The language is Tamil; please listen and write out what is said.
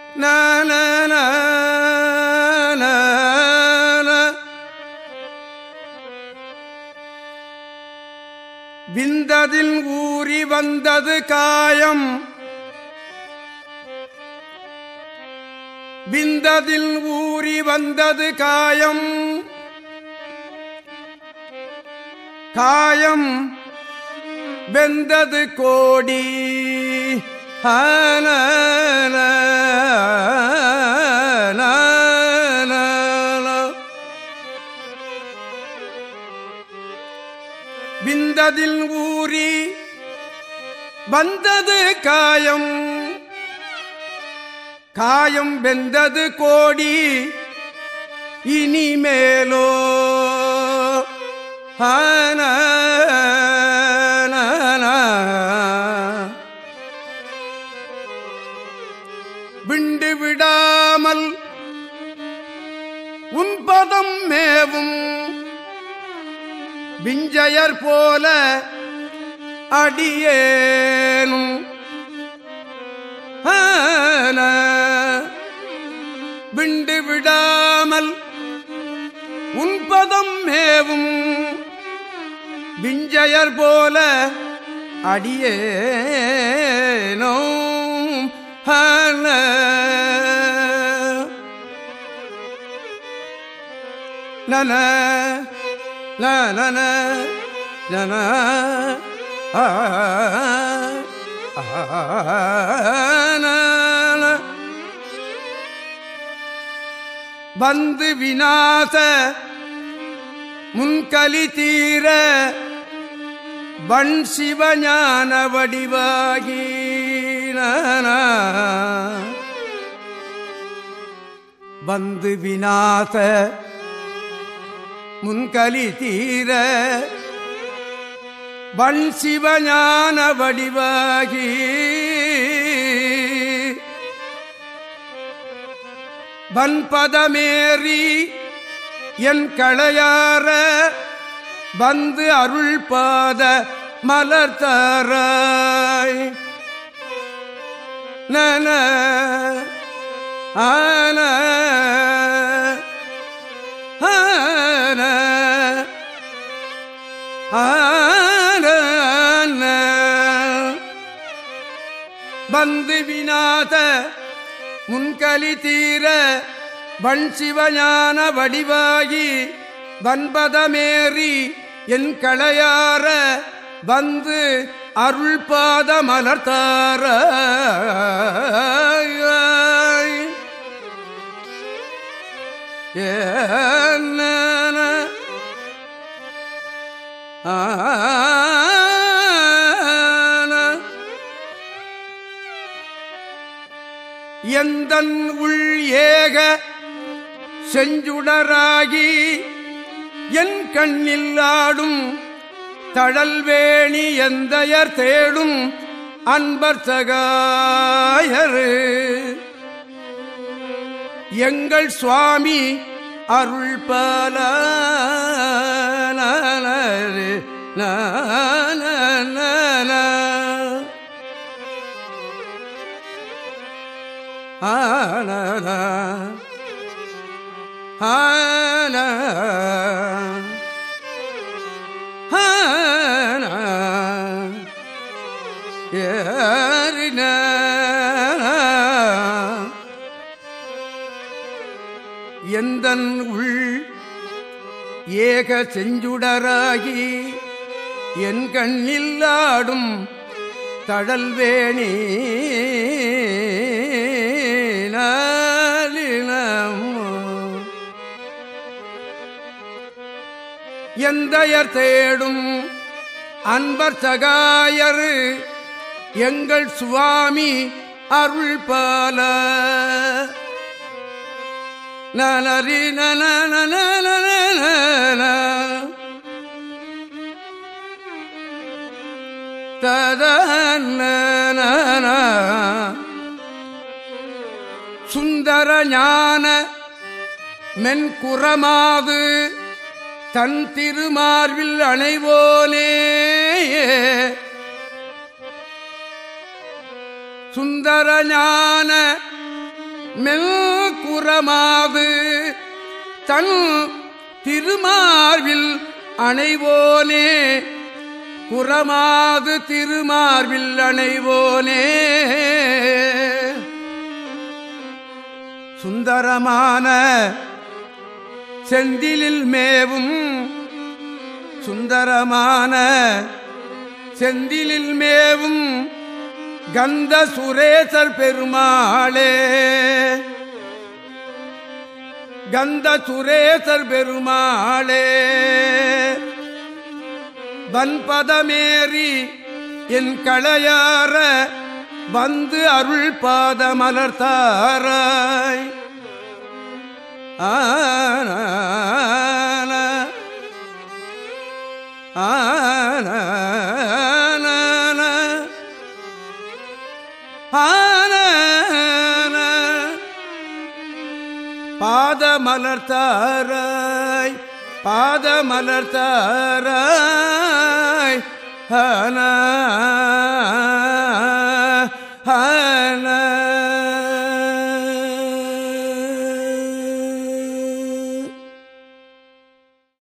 விந்ததில் ஊறி வந்தது காயம் விந்ததில் ஊறி வந்தது காயம் காயம் வெந்தது கோடி விந்ததில் ஊறி வந்தது காயம் காயம் வெந்தது கோடி இனிமேலோ ஆன விண்டு விடாமல் உன்பதம் மேவும் விஞ்சயர் போல அடியேனும் ஆன விண்டு விடாமல் உன்பதம் மேவும் விஞ்சயர் போல அடியேனோ ஹன நன நன நன ஆ வந்து விநாச முன்கலி தீர வன் சிவஞான வடிவாகி வந்து விநாச முன்கலி தீர வன் சிவஞான வடிவாகி வன்பதமேறி என் களையார வந்து அருள் பாத மலர்த்தாராய் நன ஆன ஆன ஆன வந்து விநாத முன்கலி தீர வன் சிவஞான வடிவாகி வன்பதமேறி என் களையார வந்து அருள் பாத மலர்த்தார ஏன ஆன எந்தன் உள் ஏக செஞ்சுடராகி என் கண்ணில் ஆடும் தழல்வேணி எந்தையர் தேடும் அன்பர் சகாயர் எங்கள் சுவாமி அருள் பல ஆன ஆன ஆன ஏறின எந்தன் உள் ஏக செஞ்சுடராகி என் கண்ணில் ஆடும் தழல்வேணி நாளினமோ எந்தையர் தேடும் அன்பர் சகாயர் எங்கள் சுவாமி அருள் பால நலரி நல ததன சுந்தர ஞான மென்குறமாது தன் திருமார்பில் அணைவோனே சுந்தர ஞான மெல்குறமாது தன் திருமார்வில் அணைவோனே குறமாது திருமார்வில் அணைவோனே சுந்தரமான செந்திலில் மேவும் சுந்தரமான செந்திலில் மேவும் கந்த சுரேசர் பெருமாளே கந்த சுரேசர் பெருமாளே வன்பதமேறி என் களையார வந்து அருள் பாத மலர்த்தாராய் ஆன ஆன பாத மலர்த்தாராய் பாத மலர்த்தாராய் ஹன